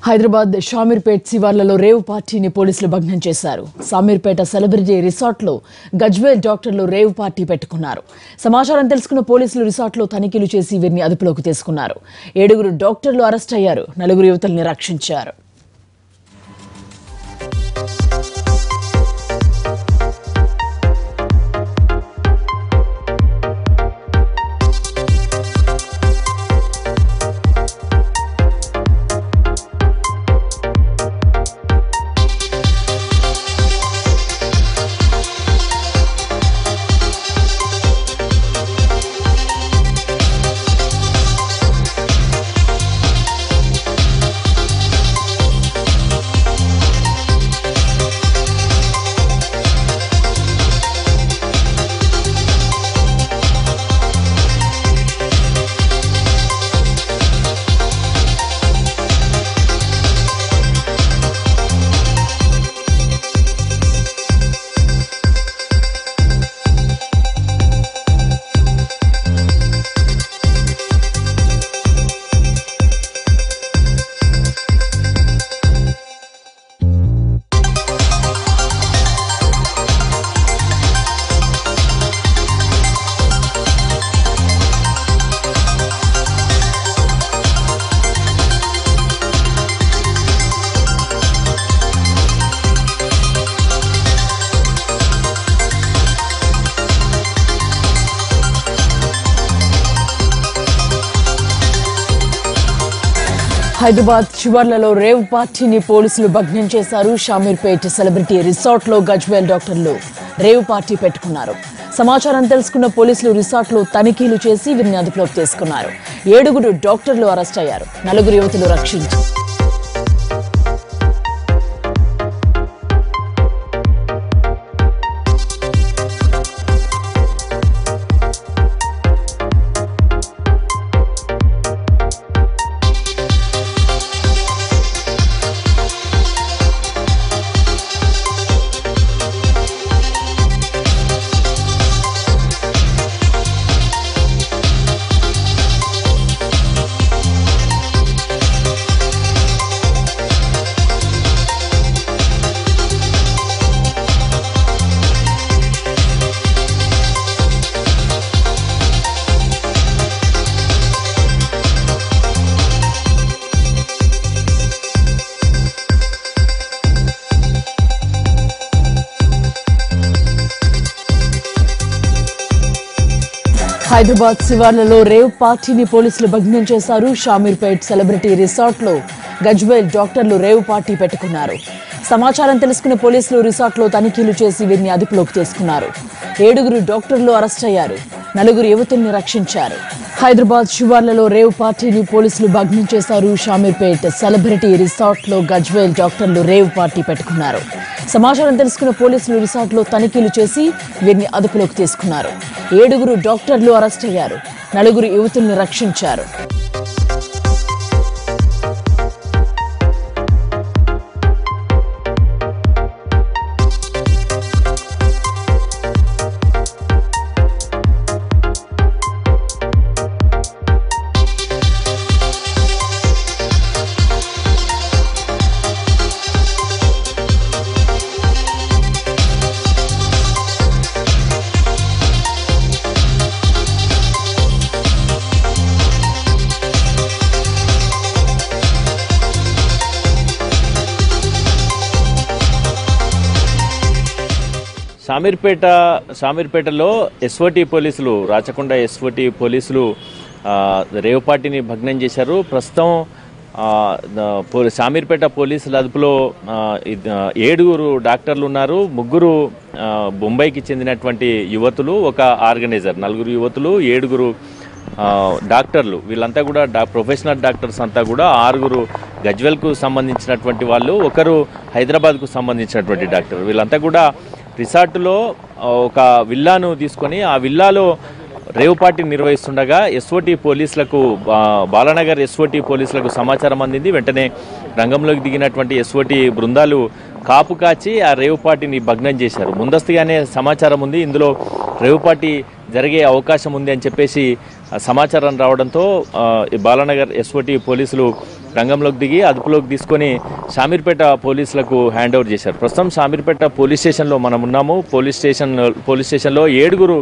Hyderabad Shamirpet శివార్లలో rave పార్టీని పోలీసులు భగ్నం చేశారు షామీర్పేట సెలబ్రిటీ రిసార్ట్లో గజ్వేల్ డాక్టర్లు రేవ్ పార్టీ పెట్టుకున్నారు సమాచారం తెలుసుకున్న పోలీసులు రిసార్ట్లో తనిఖీలు చేసి వీరిని అదుపులోకి తీసుకున్నారు ఏడుగురు డాక్టర్లు అరెస్ట్ అయ్యారు నలుగురు యువతుల్ని రక్షించారు హైదరాబాద్ శివార్లలో రేవ్ పార్టీని పోలీసులు భగ్నం చేశారు షామీర్పేట్ సెలబ్రిటీ రిసార్ట్లో గజ్వేల్ డాక్టర్లు రేవ్ పార్టీ పెట్టుకున్నారు సమాచారం తెలుసుకున్న పోలీసులు రిసార్ట్లో తనిఖీలు చేసి వీరిని అదుపులోకి తీసుకున్నారు ఏడుగురు డాక్టర్లు అరెస్ట్ అయ్యారు నలుగురు యువతులు రక్షించారు హైదరాబాద్ శివార్లలో రేవ్ పార్టీని పోలీసులు భగ్నం చేశారు షామీర్పేట్ సెలబ్రిటీ రిసార్ట్లో గజ్వేల్ డాక్టర్లు రేవ్ పార్టీ పెట్టుకున్నారు సమాచారం తెలుసుకున్న పోలీసులు రిసార్ట్లో తనిఖీలు చేసి వీరిని అదుపులోకి తీసుకున్నారు ఏడుగురు డాక్టర్లు అరెస్ట్ అయ్యారు నలుగురు యువతుల్ని రక్షించారు హైదరాబాద్ శివార్లలో రేవ్ పార్టీని పోలీసులు భగ్నం చేశారు షామీర్పేట్ సెలబ్రిటీ రిసార్ట్లో గజ్వేల్ డాక్టర్లు రేవ్ పార్టీ పెట్టుకున్నారు సమాచారం తెలుసుకున్న పోలీసులు రిసార్ట్లో తనిఖీలు చేసి వీరిని అదుపులోకి తీసుకున్నారు ఏడుగురు డాక్టర్లు అరెస్ట్ అయ్యారు నలుగురు యువతుల్ని రక్షించారు షామీర్పేట షామీర్పేటలో ఎస్ఓటి పోలీసులు రాచకొండ ఎస్ఓటి పోలీసులు ఆ, రేవ్ పార్టీని భగ్నం చేశారు ప్రస్తుతం ఆ, ద- పో- షామీర్పేట పోలీసుల అదుపులో ఆ, ఇద్- ఆ, ఏడుగురు డాక్టర్లు ఉన్నారు ముగ్గురు ఆ, బొంబాయికి చెందినటువంటి యువతులు ఒక ఆర్గనైజర్ నలుగురు యువతులు ఏడుగురు ఆ, డాక్టర్లు వీళ్ళంతా కూడా డా ప్రొఫెషనల్ డాక్టర్స్ అంతా కూడా ఆరుగురు గజ్వెల్కు సంబంధించినటువంటి వాళ్ళు ఒకరు హైదరాబాద్కు సంబంధించినటువంటి డాక్టర్ వీళ్ళంతా కూడా రిసార్ట్లో ఆ, ఒక విల్లాను తీసుకొని ఆ విల్లాలో రేవ్ పార్టీ నిర్వహిస్తుండగా ఎస్ఓటి పోలీసులకు బా- బాలానగర్ ఎస్ఓటి పోలీసులకు సమాచారం అందింది వెంటనే రంగంలోకి దిగినటువంటి ఎస్ఓటి బృందాలు కాపు కాచి ఆ రేవ్ పార్టీని భగ్నం చేశారు ముందస్తుగానే సమాచారం ఉంది ఇందులో రేవ్ పార్టీ జరిగే అవకాశం ఉంది అని చెప్పేసి ఆ సమాచారం రావడంతో ఆ, ఈ బాలానగర్ ఎస్ఓటి పోలీసులు రంగంలోకి దిగి అదుపులోకి తీసుకొని షామీర్పేట పోలీసులకు హ్యాండ్ ఓవర్ చేశారు ప్రస్తుతం షామీర్పేట పోలీస్ స్టేషన్లో మనం ఉన్నాము పోలీస్ స్టేషన్ పోలీస్ స్టేషన్లో ఏడుగురు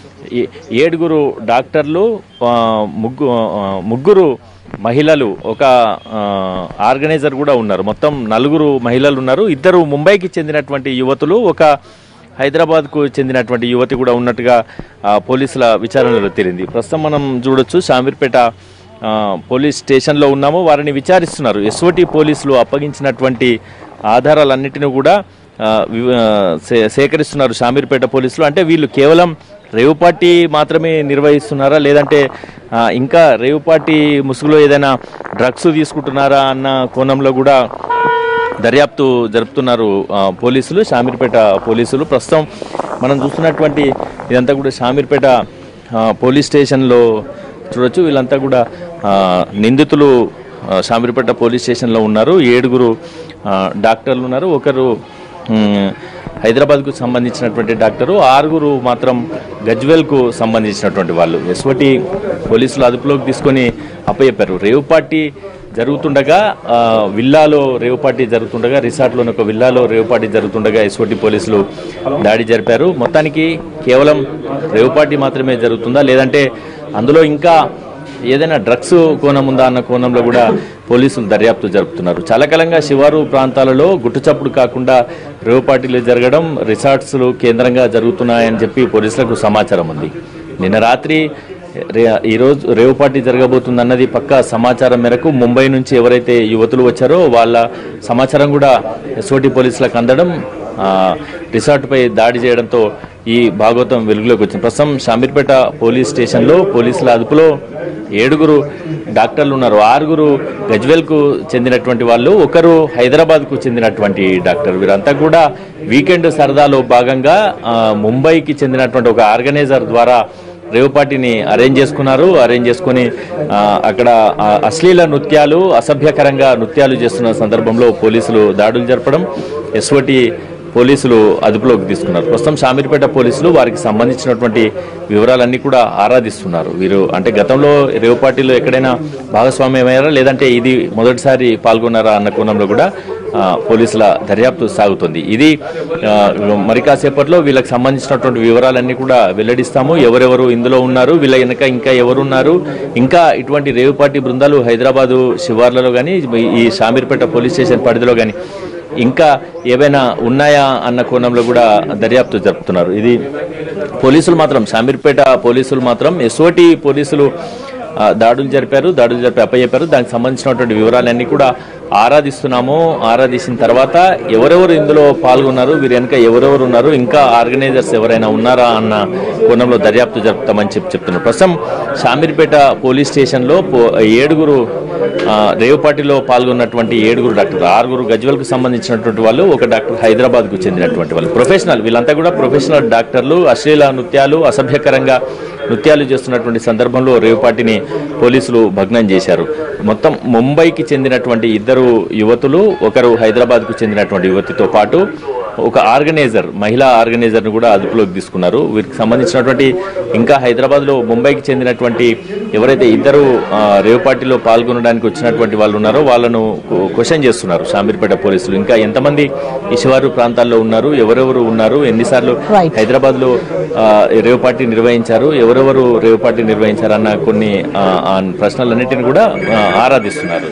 ఏ- ఏడుగురు డాక్టర్లు ఆ, ముగ్గు ఆ, ముగ్గురు మహిళలు ఒక ఆ, ఆర్గనైజర్ కూడా ఉన్నారు మొత్తం నలుగురు మహిళలు ఉన్నారు ఇద్దరు ముంబైకి చెందినటువంటి యువతులు ఒక హైదరాబాద్కు చెందినటువంటి యువతి కూడా ఉన్నట్టుగా ఆ, పోలీసుల విచారణలో తేలింది ప్రస్తుతం మనం చూడొచ్చు షామీర్పేట ఆ, పోలీస్ స్టేషన్లో ఉన్నాము వారిని విచారిస్తున్నారు ఎస్ఓటి పోలీసులు అప్పగించినటువంటి ఆధారాలన్నిటిని కూడా ఆ, వి- ఆ, సే- సేకరిస్తున్నారు షామీర్పేట పోలీసులు అంటే వీళ్ళు కేవలం రేవు పార్టీ మాత్రమే నిర్వహిస్తున్నారా లేదంటే ఆ, ఇంకా రేవు పార్టీ ముసుగులో ఏదైనా డ్రగ్స్ తీసుకుంటున్నారా అన్న కోణంలో కూడా దర్యాప్తు జరుపుతున్నారు ఆ, పోలీసులు షామీర్పేట పోలీసులు ప్రస్తుతం మనం చూస్తున్నటువంటి ఇదంతా కూడా షామీర్పేట ఆ, పోలీస్ స్టేషన్లో చూడొచ్చు వీళ్ళంతా కూడా ఆ, నిందితులు ఆ, షామీర్పేట పోలీస్ స్టేషన్లో ఉన్నారు ఏడుగురు ఆ, డాక్టర్లు ఉన్నారు ఒకరు మ్, హైదరాబాద్కు సంబంధించినటువంటి డాక్టరు ఆరుగురు మాత్రం గజ్వెల్కు సంబంధించినటువంటి వాళ్ళు ఎస్వటి పోలీసులు అదుపులోకి తీసుకొని అప్పచెప్పారు రేవు పార్టీ జరుగుతుండగా ఆ, విల్లాలో రేవు పార్టీ జరుగుతుండగా రిసార్ట్లోని ఒక విల్లాలో రేవు పార్టీ జరుగుతుండగా ఎస్ఓటి పోలీసులు దాడి జరిపారు మొత్తానికి కేవలం రేవు పార్టీ మాత్రమే జరుగుతుందా లేదంటే అందులో ఇంకా ఏదైనా డ్రగ్స్ కోణం ఉందా అన్న కోణంలో కూడా పోలీసులు దర్యాప్తు జరుపుతున్నారు చాలా కాలంగా శివారు ప్రాంతాలలో గుట్టుచప్పుడు కాకుండా రేవు పార్టీలు జరగడం రిసార్ట్స్లు కేంద్రంగా జరుగుతున్నాయని చెప్పి పోలీసులకు సమాచారం ఉంది నిన్న రాత్రి రే ఈరోజు రేవు పార్టీ జరగబోతుందన్నది పక్కా సమాచారం మేరకు ముంబై నుంచి ఎవరైతే యువతులు వచ్చారో వాళ్ళ సమాచారం కూడా ఎస్ఓటి పోలీసులకు అందడం ఆ, రిసార్ట్పై దాడి చేయడంతో ఈ భాగవతం వెలుగులోకి వచ్చింది ప్రస్తుతం షామీర్పేట పోలీస్ స్టేషన్లో పోలీసుల అదుపులో ఏడుగురు డాక్టర్లు ఉన్నారు ఆరుగురు గజ్వెల్కు చెందినటువంటి వాళ్ళు ఒకరు హైదరాబాద్కు చెందినటువంటి డాక్టర్ వీరంతా కూడా వీకెండ్ సరదాలో భాగంగా ఆ, ముంబైకి చెందినటువంటి ఒక ఆర్గనైజర్ ద్వారా రేవు పార్టీని అరేంజ్ చేసుకున్నారు అరేంజ్ చేసుకుని ఆ, అక్కడ ఆ, అశ్లీల నృత్యాలు అసభ్యకరంగా నృత్యాలు చేస్తున్న సందర్భంలో పోలీసులు దాడులు జరపడం ఎస్ఓటి పోలీసులు అదుపులోకి తీసుకున్నారు ప్రస్తుతం షామీర్పేట పోలీసులు వారికి సంబంధించినటువంటి వివరాలన్నీ కూడా ఆరాధిస్తున్నారు వీరు అంటే గతంలో రేవు పార్టీలో ఎక్కడైనా భాగస్వామ్యమయ్యారా లేదంటే ఇది మొదటిసారి పాల్గొన్నారా అన్న కోణంలో కూడా ఆ, పోలీసుల దర్యాప్తు సాగుతుంది ఇది ఆ, మరి కాసేపట్లో వీళ్ళకి సంబంధించినటువంటి వివరాలన్నీ కూడా వెల్లడిస్తాము ఎవరెవరు ఇందులో ఉన్నారు వీళ్ళ వెనక ఇంకా ఎవరున్నారు ఇంకా ఇటువంటి రేవు పార్టీ బృందాలు హైదరాబాదు శివార్లలో కానీ ఈ షామీర్పేట పోలీస్ స్టేషన్ పరిధిలో కానీ ఇంకా ఏవైనా ఉన్నాయా అన్న కోణంలో కూడా దర్యాప్తు జరుపుతున్నారు ఇది పోలీసులు మాత్రం షామీర్పేట పోలీసులు మాత్రం ఎస్ఓటి పోలీసులు ఆ, దాడులు జరిపారు దాడులు జరిపి అప్పచెప్పారు దానికి సంబంధించినటువంటి వివరాలన్నీ కూడా ఆరాధిస్తున్నాము ఆరాధించిన తర్వాత ఎవరెవరు ఇందులో పాల్గొన్నారు వీరి వెనుక ఎవరెవరు ఉన్నారు ఇంకా ఆర్గనైజర్స్ ఎవరైనా ఉన్నారా అన్న కోణంలో దర్యాప్తు జరుపుతామని చెప్పి చెప్తున్నారు ప్రస్తుతం షామీర్పేట పోలీస్ స్టేషన్లో పో- ఏడుగురు ఆ, రేవు పార్టీలో పాల్గొన్నటువంటి ఏడుగురు డాక్టర్ ఆరుగురు గజ్వెల్కు సంబంధించినటువంటి వాళ్ళు ఒక డాక్టర్ హైదరాబాద్కు చెందినటువంటి వాళ్ళు ప్రొఫెషనల్ వీళ్ళంతా కూడా ప్రొఫెషనల్ డాక్టర్లు అశ్లీల నృత్యాలు అసభ్యకరంగా నృత్యాలు చేస్తున్నటువంటి సందర్భంలో రేవు పార్టీని పోలీసులు భగ్నం చేశారు మొత్తం ముంబైకి చెందినటువంటి ఇద్దరు యువతులు ఒకరు హైదరాబాద్కు చెందినటువంటి యువతితో పాటు ఒక ఆర్గనైజర్ మహిళా ఆర్గనైజర్ను కూడా అదుపులోకి తీసుకున్నారు వీరికి సంబంధించినటువంటి ఇంకా హైదరాబాద్లో ముంబైకి చెందినటువంటి ఎవరైతే ఇద్దరు ఆ, రేవు పార్టీలో పాల్గొనడానికి వచ్చినటువంటి వాళ్ళు ఉన్నారో వాళ్ళను క్వశ్చన్ చేస్తున్నారు షామీర్పేట పోలీసులు ఇంకా ఎంతమంది ఈ శివారు ప్రాంతాల్లో ఉన్నారు ఎవరెవరు ఉన్నారు ఎన్నిసార్లు Right. హైదరాబాద్ లో రేవు పార్టీ నిర్వహించారు ఎవరెవరు రేవు పార్టీ నిర్వహించారు అన్న కొన్ని ఆ, ఆ ప్రశ్నలన్నింటిని కూడా ఆ, ఆరాధిస్తున్నారు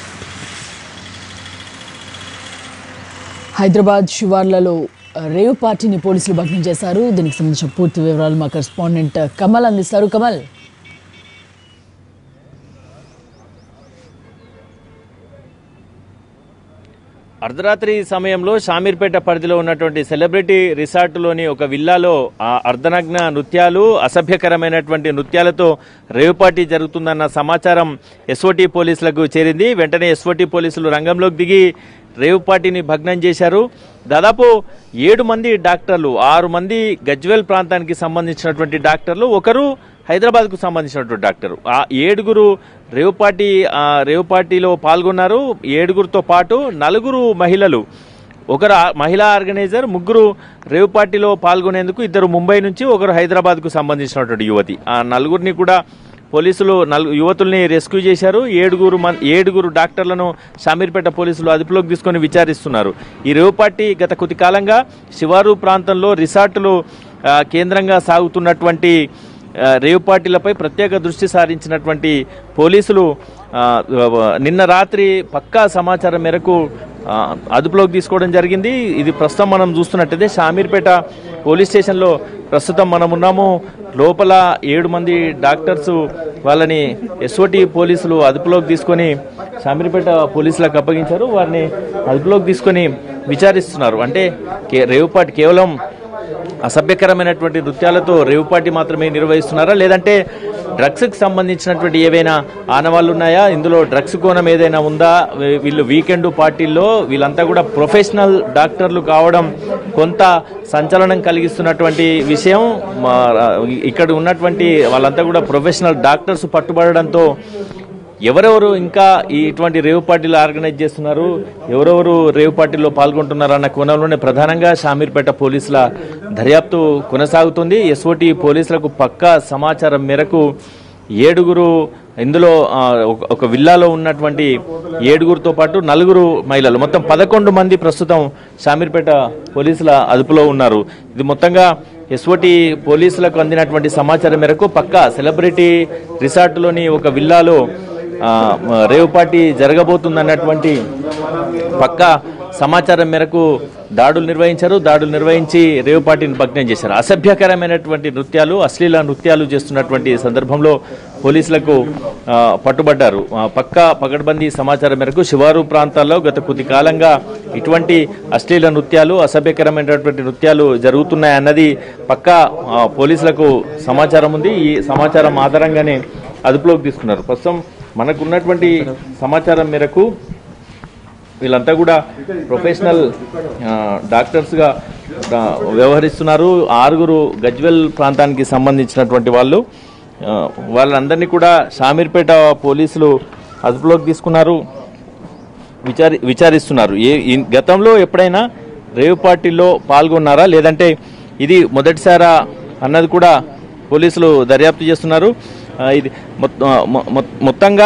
హైదరాబాద్ శివార్లలో ఆ, రేవ్ పార్టీని పోలీసులు భగ్నం చేశారు దీనికి సంబంధించిన పూర్తి వివరాలు మా కరెస్పాండెంట్ కమల్ అందిస్తారు కమల్ అర్ధరాత్రి సమయంలో షామీర్పేట పరిధిలో ఉన్నటువంటి సెలబ్రిటీ రిసార్టులోని ఒక విల్లాలో ఆ అర్ధనగ్న నృత్యాలు అసభ్యకరమైనటువంటి నృత్యాలతో రేవు పార్టీ జరుగుతుందన్న సమాచారం ఎస్ఓటి పోలీసులకు చేరింది వెంటనే ఎస్ఓటి పోలీసులు రంగంలోకి దిగి రేవు పార్టీని భగ్నం చేశారు దాదాపు ఏడు మంది డాక్టర్లు ఆరు మంది గజ్వేల్ ప్రాంతానికి సంబంధించినటువంటి డాక్టర్లు ఒకరు హైదరాబాద్కు సంబంధించినటువంటి డాక్టర్ ఆ ఏడుగురు రేవు పార్టీ ఆ రేవు పార్టీలో పాల్గొన్నారు ఏడుగురితో పాటు నలుగురు మహిళలు ఒకరు ఆ- మహిళా ఆర్గనైజర్ ముగ్గురు రేవు పార్టీలో పాల్గొనేందుకు ఇద్దరు ముంబై నుంచి ఒకరు హైదరాబాద్కు సంబంధించినటువంటి యువతి ఆ నలుగురిని కూడా పోలీసులు నలుగు యువతుల్ని రెస్క్యూ చేశారు ఏడుగురు మన్ ఏడుగురు డాక్టర్లను షామీర్పేట పోలీసులు అదుపులోకి తీసుకొని విచారిస్తున్నారు ఈ రేవు పార్టీ గత కొద్ది కాలంగా శివారు ప్రాంతంలో రిసార్టులు ఆ, కేంద్రంగా సాగుతున్నటువంటి ఆ, రేవు పార్టీలపై ప్రత్యేక దృష్టి సారించినటువంటి పోలీసులు ఆ, నిన్న రాత్రి పక్కా సమాచారం మేరకు ఆ, అదుపులోకి తీసుకోవడం జరిగింది ఇది ప్రస్తుతం మనం చూస్తున్నట్టయితే షామీర్పేట పోలీస్ స్టేషన్లో ప్రస్తుతం మనం ఉన్నాము లోపల ఏడు మంది డాక్టర్స్ వాళ్ళని ఎస్ఓటి పోలీసులు అదుపులోకి తీసుకొని షామీర్పేట పోలీసులకు అప్పగించారు వారిని అదుపులోకి తీసుకొని విచారిస్తున్నారు అంటే కే- రేవుపాటి కేవలం అసభ్యకరమైనటువంటి నృత్యాలతో రేవు పార్టీ మాత్రమే నిర్వహిస్తున్నారా లేదంటే డ్రగ్స్కి సంబంధించినటువంటి ఏవైనా ఆనవాళ్ళు ఉన్నాయా ఇందులో డ్రగ్స్ కోణం ఏదైనా ఉందా వీ- వీళ్ళు వీకెండ్ పార్టీల్లో వీళ్ళంతా కూడా ప్రొఫెషనల్ డాక్టర్లు కావడం కొంత సంచలనం కలిగిస్తున్నటువంటి విషయం మా- ఇక్కడ ఉన్నటువంటి వాళ్ళంతా కూడా ప్రొఫెషనల్ డాక్టర్స్ పట్టుబడడంతో ఎవరెవరు ఇంకా ఈ ఇటువంటి రేవు పార్టీలు ఆర్గనైజ్ చేస్తున్నారు ఎవరెవరు రేవు పార్టీలో పాల్గొంటున్నారు అన్న కోణంలోనే ప్రధానంగా షామీర్పేట పోలీసుల దర్యాప్తు కొనసాగుతుంది ఎస్ఓటి పోలీసులకు పక్కా సమాచారం మేరకు ఏడుగురు ఇందులో ఆ, ఒక- ఒక విల్లాలో ఉన్నటువంటి ఏడుగురితో పాటు నలుగురు మహిళలు మొత్తం పదకొండు మంది ప్రస్తుతం షామీర్పేట పోలీసుల అదుపులో ఉన్నారు ఇది మొత్తంగా ఎస్ఓటి పోలీసులకు అందినటువంటి సమాచారం మేరకు పక్కా సెలబ్రిటీ రిసార్ట్లోని ఒక విల్లాలో ఆ, రేవు పార్టీ జరగబోతుందన్నటువంటి పక్కా సమాచారం మేరకు దాడులు నిర్వహించారు దాడులు నిర్వహించి రేవు పార్టీని భగ్నం చేశారు అసభ్యకరమైనటువంటి నృత్యాలు అశ్లీల నృత్యాలు చేస్తున్నటువంటి సందర్భంలో పోలీసులకు ఆ, పట్టుబడ్డారు ఆ, పక్కా పకడ్బందీ సమాచారం మేరకు శివారు ప్రాంతాల్లో గత కొద్ది కాలంగా ఇటువంటి అశ్లీల నృత్యాలు అసభ్యకరమైనటువంటి నృత్యాలు జరుగుతున్నాయన్నది పక్కా ఆ, పోలీసులకు సమాచారం ఉంది ఈ సమాచారం ఆధారంగానే అదుపులోకి తీసుకున్నారు ప్రస్తుతం మనకున్నటువంటి సమాచారం మేరకు వీళ్ళంతా కూడా ప్రొఫెషనల్ ఆ, డాక్టర్స్గా ఆ, వ్యవహరిస్తున్నారు ఆరుగురు గజ్వెల్ ప్రాంతానికి సంబంధించినటువంటి వాళ్ళు ఆ, వాళ్ళందరినీ కూడా షామీర్పేట పోలీసులు అదుపులోకి తీసుకున్నారు విచారి విచారిస్తున్నారు ఏ ఈ- గతంలో ఎప్పుడైనా రేవ్ పార్టీలో పాల్గొన్నారా లేదంటే ఇది మొదటిసారా అన్నది కూడా పోలీసులు దర్యాప్తు చేస్తున్నారు ఆ, ఇది మొత్త- మొ- మొ- మొత్తంగా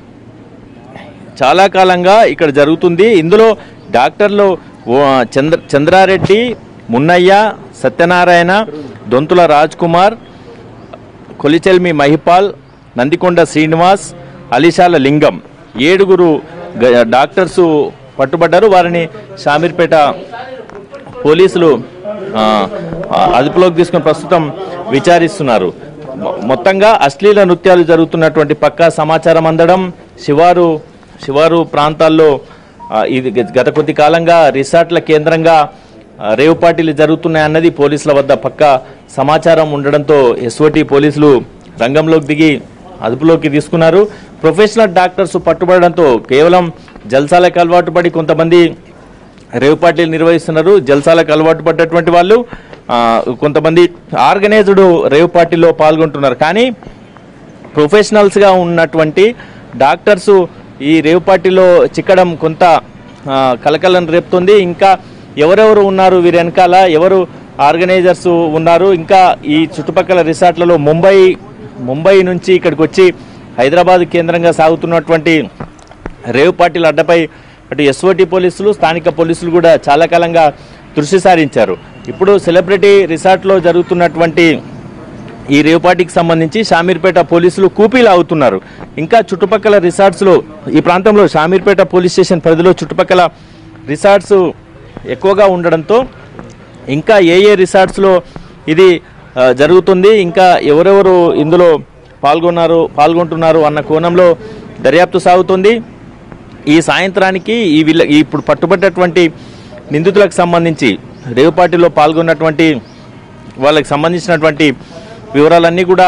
చాలా కాలంగా ఇక్కడ జరుగుతుంది ఇందులో డాక్టర్లు ఓ చంద్ర చంద్రారెడ్డి మున్నయ్య సత్యనారాయణ దొంతుల రాజ్ కుమార్ కొలిచెల్మి మహిపాల్ నందికొండ శ్రీనివాస్ అలిశాల లింగం ఏడుగురు గ- డాక్టర్స్ పట్టుబడ్డారు వారిని షామీర్పేట పోలీసులు ఆ, ఆ, అదుపులోకి తీసుకుని ప్రస్తుతం విచారిస్తున్నారు మొ- మొత్తంగా అశ్లీల నృత్యాలు జరుగుతున్నటువంటి పక్కా సమాచారం అందడం శివారు శివారు ప్రాంతాల్లో ఆ, ఇది గ- గత కొద్ది కాలంగా రిసార్ట్ల కేంద్రంగా ఆ, రేవు పార్టీలు జరుగుతున్నాయన్నది పోలీసుల వద్ద పక్కా సమాచారం ఉండడంతో ఎస్ఓటి పోలీసులు రంగంలోకి దిగి అదుపులోకి తీసుకున్నారు ప్రొఫెషనల్ డాక్టర్స్ పట్టుబడడంతో కేవలం జల్సాలకు అలవాటు పడి కొంతమంది రేవు పార్టీలు నిర్వహిస్తున్నారు జల్సాలకు అలవాటు పడ్డటువంటి వాళ్ళు ఆ, కొంతమంది ఆర్గనైజ్డ్ రేవు పార్టీలో పాల్గొంటున్నారు కానీ ప్రొఫెషనల్స్గా ఉన్నటువంటి డాక్టర్స్ ఈ రేవ్ పార్టీలో చిక్కడం కొంత ఆ, కలకలం రేపుతుంది ఇంకా ఎవరెవరు ఉన్నారు వీరి వెనకాల ఎవరు ఆర్గనైజర్స్ ఉన్నారు ఇంకా ఈ చుట్టుపక్కల రిసార్ట్లలో ముంబై ముంబై నుంచి ఇక్కడికి వచ్చి హైదరాబాద్ కేంద్రంగా సాగుతున్నటువంటి రేవ్ పార్టీల అడ్డపై అటు ఎస్ఓటి పోలీసులు స్థానిక పోలీసులు కూడా చాలా కాలంగా దృష్టి సారించారు ఇప్పుడు సెలబ్రిటీ రిసార్ట్లో జరుగుతున్నటువంటి ఈ రేవ్ పార్టీకి సంబంధించి షామీర్పేట పోలీసులు కూపీలు అవుతున్నారు ఇంకా చుట్టుపక్కల రిసార్ట్స్లో ఈ ప్రాంతంలో షామీర్పేట పోలీస్ స్టేషన్ పరిధిలో చుట్టుపక్కల రిసార్ట్స్ ఎక్కువగా ఉండడంతో ఇంకా ఏ ఏ రిసార్ట్స్లో ఇది ఆ, జరుగుతుంది ఇంకా ఎవరెవరు ఇందులో పాల్గొన్నారు పాల్గొంటున్నారు అన్న కోణంలో దర్యాప్తు సాగుతుంది ఈ సాయంత్రానికి ఈ విల్ల ఈ ఇప్పుడు పట్టుబడ్డటువంటి నిందితులకు సంబంధించి రేవు పార్టీలో పాల్గొన్నటువంటి వాళ్ళకి సంబంధించినటువంటి వివరాలన్నీ కూడా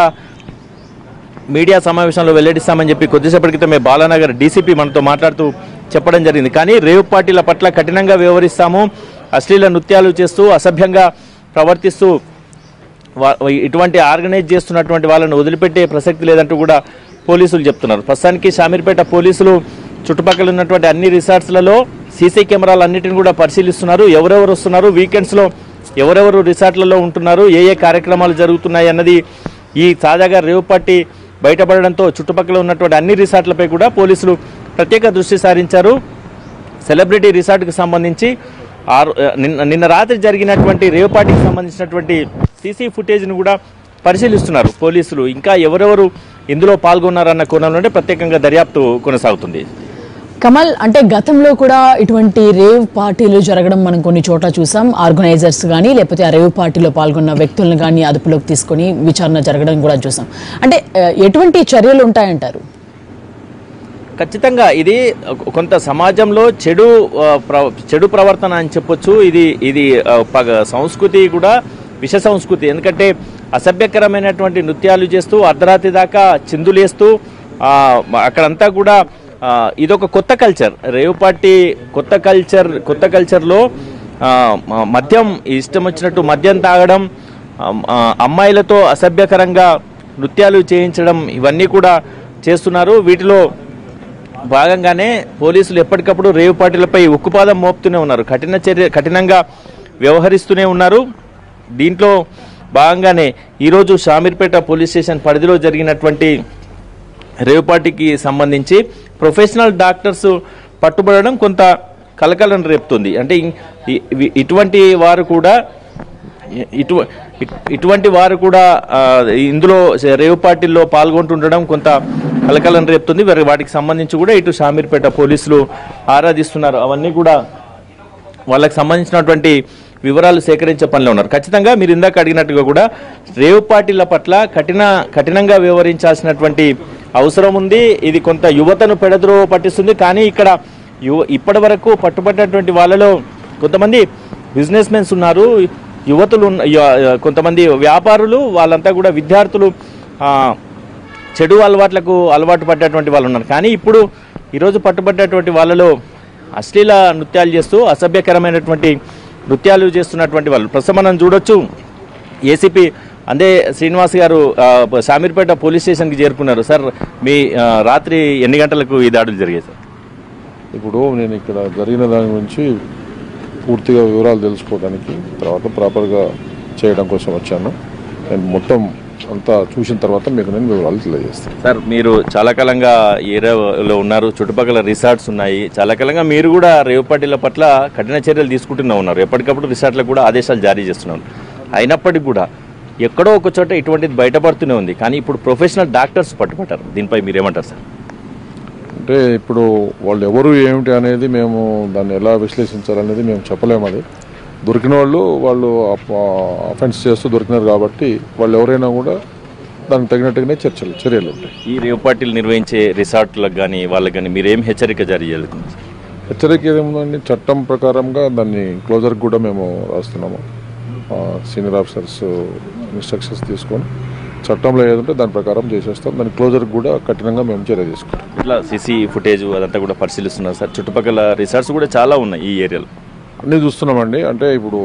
మీడియా సమావేశంలో వెల్లడిస్తామని చెప్పి కొద్దిసేపటి క్రితమే బాలానగర్ డీసీపీ మనతో మాట్లాడుతూ చెప్పడం జరిగింది కానీ రేవ్ పార్టీల పట్ల కఠినంగా వ్యవహరిస్తాము అశ్లీల నృత్యాలు చేస్తూ అసభ్యంగా ప్రవర్తిస్తూ వా- ఇటువంటి ఆర్గనైజ్ చేస్తున్నటువంటి వాళ్ళని వదిలిపెట్టే ప్రసక్తి లేదంటూ కూడా పోలీసులు చెప్తున్నారు ప్రస్తుతానికి షామీర్పేట పోలీసులు చుట్టుపక్కల ఉన్నటువంటి అన్ని రిసార్ట్స్లలో సీసీ కెమెరాలు అన్నిటిని కూడా పరిశీలిస్తున్నారు ఎవరెవరు వస్తున్నారు వీకెండ్స్లో ఎవరెవరు రిసార్ట్లలో ఉంటున్నారు ఏ ఏ కార్యక్రమాలు జరుగుతున్నాయి అన్నది ఈ తాజాగా రేవ్ పార్టీ బయటపడడంతో చుట్టుపక్కల ఉన్నటువంటి అన్ని రిసార్ట్లపై కూడా పోలీసులు ప్రత్యేక దృష్టి సారించారు సెలబ్రిటీ రిసార్ట్కి సంబంధించి ఆరు నిన్న నిన్న రాత్రి జరిగినటువంటి రేవ్ పార్టీకి సంబంధించినటువంటి సీసీ ఫుటేజ్ను కూడా పరిశీలిస్తున్నారు పోలీసులు ఇంకా ఎవరెవరు ఇందులో పాల్గొన్నారన్న కోణంలోనే ప్రత్యేకంగా దర్యాప్తు కొనసాగుతుంది కమల్ అంటే గతంలో కూడా ఇటువంటి రేవ్ పార్టీలు జరగడం మనం కొన్ని చోట్ల చూసాం ఆర్గనైజర్స్ కానీ లేకపోతే ఆ రేవ్ పార్టీలో పాల్గొన్న వ్యక్తులను కానీ అదుపులోకి తీసుకొని విచారణ జరగడం కూడా చూసాం అంటే ఆ, ఎటువంటి చర్యలు ఉంటాయంటారు ఖచ్చితంగా ఇది కొంత సమాజంలో చెడు ఆ, ప్ర- చెడు ప్రవర్తన అని చెప్పొచ్చు ఇది ఇది ఆ, పగ- సంస్కృతి కూడా విష సంస్కృతి ఎందుకంటే అసభ్యకరమైనటువంటి నృత్యాలు చేస్తూ అర్ధరాత్రి దాకా చిందులేస్తూ ఆ, మ- అక్కడంతా కూడా ఆ, ఇదొక కొత్త కల్చర్ రేవ్ పార్టీ కొత్త కల్చర్ కొత్త కల్చర్లో ఆ, మ- మద్యం ఇష్టం వచ్చినట్టు మద్యం తాగడం ఆ, ఆ, అమ్మాయిలతో అసభ్యకరంగా నృత్యాలు చేయించడం ఇవన్నీ కూడా చేస్తున్నారు వీటిలో భాగంగానే పోలీసులు ఎప్పటికప్పుడు రేవు పార్టీలపై ఉక్కుపాదం మోపుతూనే ఉన్నారు కఠిన చర్య కఠినంగా వ్యవహరిస్తూనే ఉన్నారు దీంట్లో భాగంగానే ఈరోజు షామీర్పేట పోలీస్ స్టేషన్ పరిధిలో జరిగినటువంటి రేవ్ పార్టీకి సంబంధించి ప్రొఫెషనల్ డాక్టర్స్ పట్టుబడడం కొంత కలకలం రేపుతుంది అంటే ఇ- ఇ- ఇవి- ఇటువంటి వారు కూడా ఇటు ఇట్- ఇటువంటి వారు కూడా ఆ, ఇందులో రేవ్ పార్టీల్లో పాల్గొంటుండడం కొంత కలకలం రేపుతుంది మరి వాటికి సంబంధించి కూడా ఇటు షామీర్పేట పోలీసులు ఆరాధిస్తున్నారు అవన్నీ కూడా వాళ్ళకి సంబంధించినటువంటి వివరాలు సేకరించే పనిలో ఉన్నారు ఖచ్చితంగా మీరు ఇందాక అడిగినట్టుగా కూడా రేవ్ పార్టీల పట్ల కఠిన కఠినంగా వ్యవహరించాల్సినటువంటి అవసరం ఉంది ఇది కొంత యువతను పెడద్రో పట్టిస్తుంది కానీ ఇక్కడ యువ ఇప్పటి వరకు పట్టుబడినటువంటి వాళ్ళలో కొంతమంది బిజినెస్ మెన్స్ ఉన్నారు యువతులు ఉన్న- య- కొంతమంది వ్యాపారులు వాళ్ళంతా కూడా విద్యార్థులు ఆ, చెడు అలవాట్లకు అలవాటు పడ్డటువంటి వాళ్ళు ఉన్నారు కానీ ఇప్పుడు ఈరోజు పట్టుబడ్డటువంటి వాళ్ళలో అశ్లీల నృత్యాలు చేస్తూ అసభ్యకరమైనటువంటి నృత్యాలు చేస్తున్నటువంటి వాళ్ళు ప్రస్తుతం మనం చూడొచ్చు ఏసీపీ అందే శ్రీనివాస్ గారు ఆ, శామీర్పేట పోలీస్ స్టేషన్కి చేరుకున్నారు సార్ మీ ఆ, రాత్రి ఎన్ని గంటలకు ఈ దాడులు జరిగాయి సార్ ఇప్పుడు నేను ఇక్కడ జరిగిన దాని గురించి పూర్తిగా వివరాలు తెలుసుకోవడానికి తర్వాత ప్రాపర్గా చేయడం కోసం వచ్చాను నేను మొత్తం అంతా చూసిన తర్వాత మీకు నేను వివరాలు తెలియజేస్తాను సార్ మీరు చాలా కాలంగా ఈ ఏరియాలో ఉన్నారు చుట్టుపక్కల రిసార్ట్స్ ఉన్నాయి చాలా కాలంగా మీరు కూడా రేవు పార్టీల పట్ల కఠిన చర్యలు తీసుకుంటూనే ఉన్నారు ఎప్పటికప్పుడు రిసార్ట్లకు కూడా ఆదేశాలు జారీ చేస్తున్నారు అయినప్పటికీ కూడా ఎక్కడో ఒక చోట ఇటువంటిది బయటపడుతూనే ఉంది కానీ ఇప్పుడు ప్రొఫెషనల్ డాక్టర్స్ పట్టుబట్టారు దీనిపై మీరేమంటారు సార్ అంటే ఇప్పుడు వాళ్ళు ఎవరు ఏమిటి అనేది మేము దాన్ని ఎలా విశ్లేషించాలనేది మేము చెప్పలేము అది దొరికిన వాళ్ళు వాళ్ళు అఫెన్స్ చేస్తూ దొరికినారు కాబట్టి వాళ్ళు ఎవరైనా కూడా దానికి తగినట్టుగానే చర్చలు చర్యలు ఉంటాయి ఈ రేవు పార్టీలు నిర్వహించే రిసార్ట్లకు కానీ వాళ్ళకి కానీ మీరేం హెచ్చరిక జారీ చేయాలనుకుంటున్నారు సార్? హెచ్చరిక ఏదేముందండి చట్టం ప్రకారంగా దాన్ని క్లోజర్ కూడా మేము రాస్తున్నాము సీనియర్ ఆఫీసర్స్ ఇన్స్ట్రక్షన్స్ తీసుకొని చట్టంలో ఏదంటే దాని ప్రకారం చేసేస్తాం దాని క్లోజర్ కూడా కఠినంగా మేము చర్య తీసుకుంటాం ఇట్లా సీసీ ఫుటేజ్ అదంతా కూడా పరిశీలిస్తున్నారు సార్ చుట్టుపక్కల రిసార్ట్స్ కూడా చాలా ఉన్నాయి ఈ ఏరియాలో అన్నీ చూస్తున్నామండి అంటే ఇప్పుడు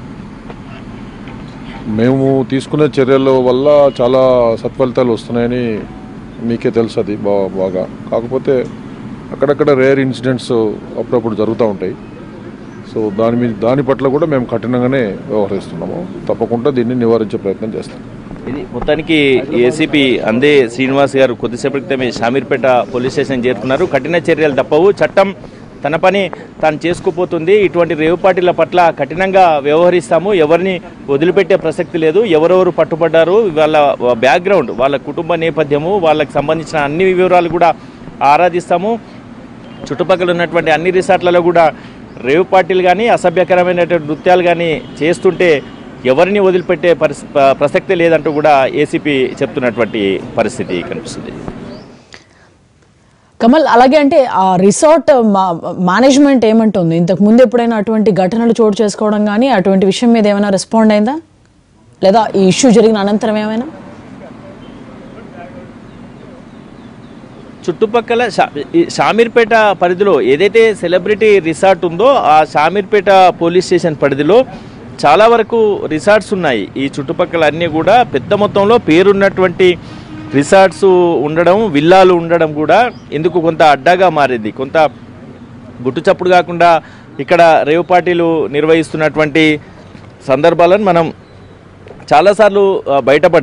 మేము తీసుకునే చర్యల వల్ల చాలా సత్ఫలితాలు వస్తున్నాయని మీకే తెలుసు అది బా బాగా కాకపోతే అక్కడక్కడ రేర్ ఇన్సిడెంట్స్ అప్పుడప్పుడు జరుగుతూ ఉంటాయి సో దాని మీద దాని పట్ల కూడా మేము కఠినంగానే వ్యవహరిస్తున్నాము తప్పకుండా దీన్ని నివారించే ప్రయత్నం చేస్తాం ఇది మొత్తానికి ఏసీపీ అందే శ్రీనివాస్ గారు కొద్దిసేపటి క్రితమే షామీర్పేట పోలీస్ స్టేషన్ చేరుకున్నారు కఠిన చర్యలు తప్పవు చట్టం తన పని తాను చేసుకుపోతుంది ఇటువంటి రేవు పార్టీల పట్ల కఠినంగా వ్యవహరిస్తాము ఎవరిని వదిలిపెట్టే ప్రసక్తి లేదు ఎవరెవరు పట్టుబడ్డారు వాళ్ళ బ్యాక్గ్రౌండ్ వాళ్ళ కుటుంబ నేపథ్యము వాళ్ళకి సంబంధించిన అన్ని వివరాలు కూడా ఆరాధిస్తాము చుట్టుపక్కల ఉన్నటువంటి అన్ని రిసార్ట్లలో కూడా రేవ్ పార్టీలు కానీ అసభ్యకరమైనటువంటి నృత్యాలు కానీ చేస్తుంటే ఎవరిని వదిలిపెట్టే పరిస్థి ప- ప్రసక్తే లేదంటూ కూడా ఏసీపీ చెప్తున్నటువంటి పరిస్థితి కనిపిస్తుంది కమల్ అలాగే అంటే ఆ రిసార్ట్ మా- మేనేజ్మెంట్ ఏమంటుంది ఇంతకు ముందు ఎప్పుడైనా అటువంటి ఘటనలు చోటు చేసుకోవడం కానీ అటువంటి విషయం మీద ఏమైనా రెస్పాండ్ అయిందా లేదా ఈ ఇష్యూ జరిగిన అనంతరం ఏమైనా చుట్టుపక్కల షా- ఈ షామీర్పేట పరిధిలో ఏదైతే సెలబ్రిటీ రిసార్ట్ ఉందో ఆ షామీర్పేట పోలీస్ స్టేషన్ పరిధిలో చాలా వరకు రిసార్ట్స్ ఉన్నాయి ఈ చుట్టుపక్కల అన్నీ కూడా పెద్ద మొత్తంలో పేరున్నటువంటి రిసార్ట్స్ ఉండడం విల్లాలు ఉండడం కూడా ఇందుకు కొంత అడ్డాగా మారింది కొంత గుట్టు చప్పుడు కాకుండా ఇక్కడ రేవు పార్టీలు నిర్వహిస్తున్నటువంటి సందర్భాలను మనం చాలాసార్లు ఆ, బయటపడ్డాయి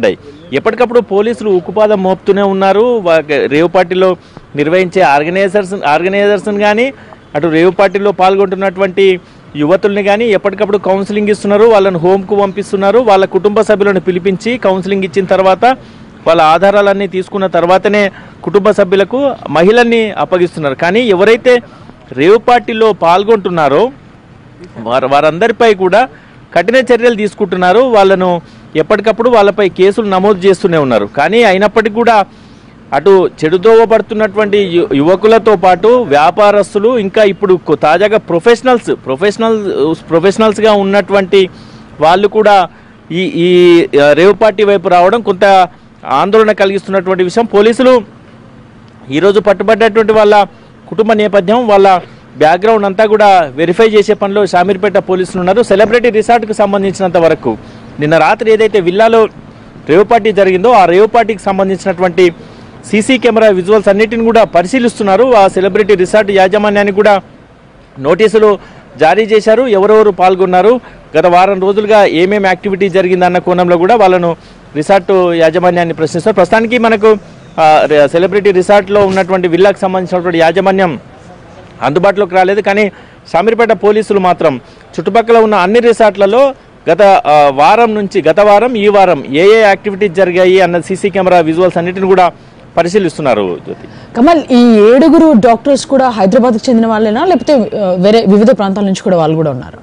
ఎప్పటికప్పుడు పోలీసులు ఉక్కుపాదం మోపుతూనే ఉన్నారు వా- రేవు పార్టీలో నిర్వహించే ఆర్గనైజర్స్ ఆర్గనైజర్స్ని కానీ అటు రేవు పార్టీలో పాల్గొంటున్నటువంటి యువతుల్ని కానీ ఎప్పటికప్పుడు కౌన్సిలింగ్ ఇస్తున్నారు వాళ్ళని హోమ్కు పంపిస్తున్నారు వాళ్ళ కుటుంబ సభ్యులను పిలిపించి కౌన్సిలింగ్ ఇచ్చిన తర్వాత వాళ్ళ ఆధారాలన్నీ తీసుకున్న తర్వాతనే కుటుంబ సభ్యులకు మహిళల్ని అప్పగిస్తున్నారు కానీ ఎవరైతే రేవు పార్టీలో పాల్గొంటున్నారో వారు వారందరిపై కూడా కఠిన చర్యలు తీసుకుంటున్నారు వాళ్ళను ఎప్పటికప్పుడు వాళ్ళపై కేసులు నమోదు చేస్తూనే ఉన్నారు కానీ అయినప్పటికీ కూడా అటు చెడుదోవ పడుతున్నటువంటి యు- యువకులతో పాటు వ్యాపారస్తులు ఇంకా ఇప్పుడు కొ- తాజాగా ప్రొఫెషనల్స్ ప్రొఫెషనల్ ప్రొఫెషనల్స్గా ఉన్నటువంటి వాళ్ళు కూడా ఈ ఈ ఆ, రేవ్ పార్టీ వైపు రావడం కొంత ఆందోళన కలిగిస్తున్నటువంటి విషయం పోలీసులు ఈరోజు పట్టుబడ్డటువంటి వాళ్ళ కుటుంబ నేపథ్యం వాళ్ళ బ్యాక్గ్రౌండ్ అంతా కూడా వెరిఫై చేసే పనిలో షామీర్పేట పోలీసులు ఉన్నారు సెలబ్రిటీ రిసార్ట్కి సంబంధించినంత వరకు నిన్న రాత్రి ఏదైతే విల్లాలో రేవ్ పార్టీ జరిగిందో ఆ రేవ్ పార్టీకి సంబంధించినటువంటి సీసీ కెమెరా విజువల్స్ అన్నిటిని కూడా పరిశీలిస్తున్నారు ఆ సెలబ్రిటీ రిసార్ట్ యాజమాన్యానికి కూడా నోటీసులు జారీ చేశారు ఎవరెవరు పాల్గొన్నారు గత వారం రోజులుగా ఏమేమి యాక్టివిటీ జరిగిందన్న కోణంలో కూడా వాళ్ళను రిసార్ట్ యాజమాన్యాన్ని ప్రశ్నిస్తారు ప్రస్తుతానికి మనకు ఆ, re- సెలబ్రిటీ రిసార్ట్లో ఉన్నటువంటి విల్లాకు సంబంధించినటువంటి యాజమాన్యం అందుబాటులోకి రాలేదు కానీ షామీర్పేట పోలీసులు మాత్రం చుట్టుపక్కల ఉన్న అన్ని రిసార్ట్లలో గత ఆ, వారం నుంచి గత వారం ఈ వారం ఏ ఏ యాక్టివిటీస్ జరిగాయి అన్న సీసీ కెమెరా విజువల్స్ అన్నిటిని కూడా పరిశీలిస్తున్నారు జ్యోతి కమల్ ఈ ఏడుగురు డాక్టర్స్ కూడా హైదరాబాద్కి చెందిన వాళ్ళేనా లేకపోతే ఆ, వేరే వివిధ ప్రాంతాల నుంచి కూడా వాళ్ళు కూడా ఉన్నారు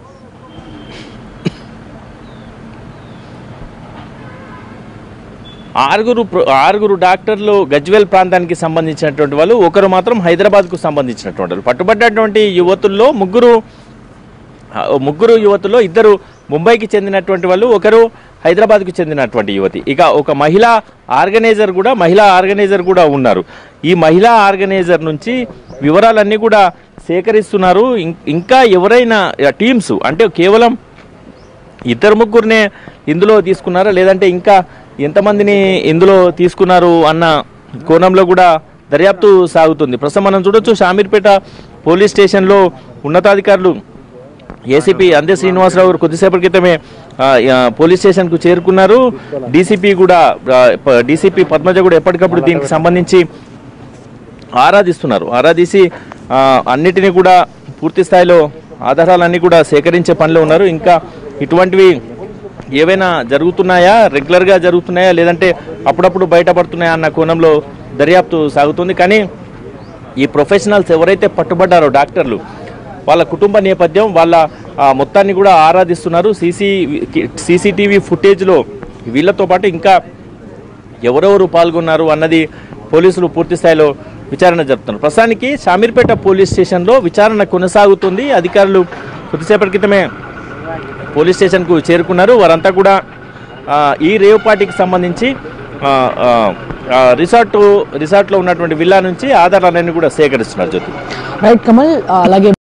ఆరుగురు ప్ర- ఆరుగురు డాక్టర్లు గజ్వేల్ ప్రాంతానికి సంబంధించినటువంటి వాళ్ళు ఒకరు మాత్రం హైదరాబాద్కు సంబంధించినటువంటి వాళ్ళు పట్టుబడ్డటువంటి యువతుల్లో ముగ్గురు ఆ, ముగ్గురు యువతుల్లో ఇద్దరు ముంబైకి చెందినటువంటి వాళ్ళు ఒకరు హైదరాబాద్కు చెందినటువంటి యువతి ఇక ఒక మహిళా ఆర్గనైజర్ కూడా మహిళా ఆర్గనైజర్ కూడా ఉన్నారు ఈ మహిళా ఆర్గనైజర్ నుంచి వివరాలన్నీ కూడా సేకరిస్తున్నారు ఇం- ఇంకా ఎవరైనా టీమ్స్ అంటే కేవలం ఇద్దరు ముగ్గురినే ఇందులో తీసుకున్నారా లేదంటే ఇంకా ఎంతమందిని ఇందులో తీసుకున్నారు అన్న కోణంలో కూడా దర్యాప్తు సాగుతుంది ప్రస్తుతం మనం చూడొచ్చు షామీర్పేట పోలీస్ స్టేషన్లో ఉన్నతాధికారులు ఏసీపీ అందే శ్రీనివాసరావు గారు కొద్దిసేపటి క్రితమే ఆ, ఆ, పోలీస్ స్టేషన్కు చేరుకున్నారు డీసీపీ కూడా ఆ, ప- డీసీపీ పద్మజ కూడా ఎప్పటికప్పుడు దీనికి సంబంధించి ఆరాధిస్తున్నారు ఆరాధిసి ఆ, అన్నిటినీ కూడా పూర్తి స్థాయిలో ఆధారాలన్నీ కూడా సేకరించే పనిలో ఉన్నారు ఇంకా ఇటువంటివి ఏవైనా జరుగుతున్నాయా రెగ్యులర్గా జరుగుతున్నాయా లేదంటే అప్పుడప్పుడు బయటపడుతున్నాయా అన్న కోణంలో దర్యాప్తు సాగుతుంది కానీ ఈ ప్రొఫెషనల్స్ ఎవరైతే పట్టుబడ్డారో డాక్టర్లు వాళ్ళ కుటుంబ నేపథ్యం వాళ్ళ ఆ, మొత్తాన్ని కూడా ఆరాధిస్తున్నారు సీసీ సీసీటీవీ ఫుటేజ్లో వీళ్ళతో పాటు ఇంకా ఎవరెవరు పాల్గొన్నారు అన్నది పోలీసులు పూర్తి స్థాయిలో విచారణ జరుపుతున్నారు ప్రస్తుతానికి షామీర్పేట పోలీస్ స్టేషన్లో విచారణ కొనసాగుతుంది అధికారులు కొద్దిసేపటి క్రితమే పోలీస్ స్టేషన్కు చేరుకున్నారు వారంతా కూడా ఆ, ఈ రేవ్ పార్టీకి సంబంధించి ఆ, ఆ, ఆ, రిసార్ట్ రిసార్ట్లో ఉన్నటువంటి విల్లా నుంచి ఆధారాలన్నీ కూడా సేకరిస్తున్నారు జ్యోతి రైట్ కమల్ ఆ, అలాగే